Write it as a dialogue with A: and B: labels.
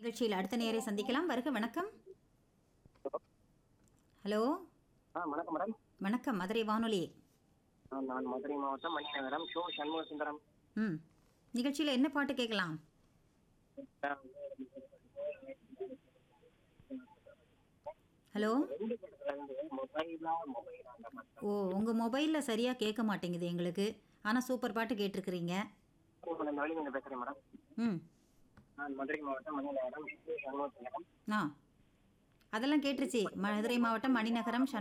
A: நிகழ்ச்சியில் அடுத்த நேரை சந்திக்கலாம் வருக வணக்கம் ஹலோ
B: ஆ வணக்கம் மேடம்
A: வணக்கம் மதுரை வானொலி
B: ஆ, நான் மதுரை மாவட்டம் மணிநகரம் ஷோ சண்முக சுந்தரம்
A: ம் நிகழ்ச்சியில் என்ன பாட்டு கேட்கலாம் ஹலோ
B: ரெண்டு படத்துல இருந்து மொபைலா மொபைலா அந்த மாதிரி
A: ஓ உங்கள் மொபைலில் சரியாக கேட்க மாட்டேங்குது எங்களுக்கு ஆனால் சூப்பர் பாட்டு கேட்டிருக்கிறீங்க
B: மேடம் நளினி பேசுறேன் மேடம்
A: ம்
B: நான் மதுரை மாவட்டம் மணிநகரம் ஷோ சண்முக சுந்தரம்
A: ஆ அதெல்லாம் கேட்டுருச்சு மதுரை மாவட்டம் மணிநகரம்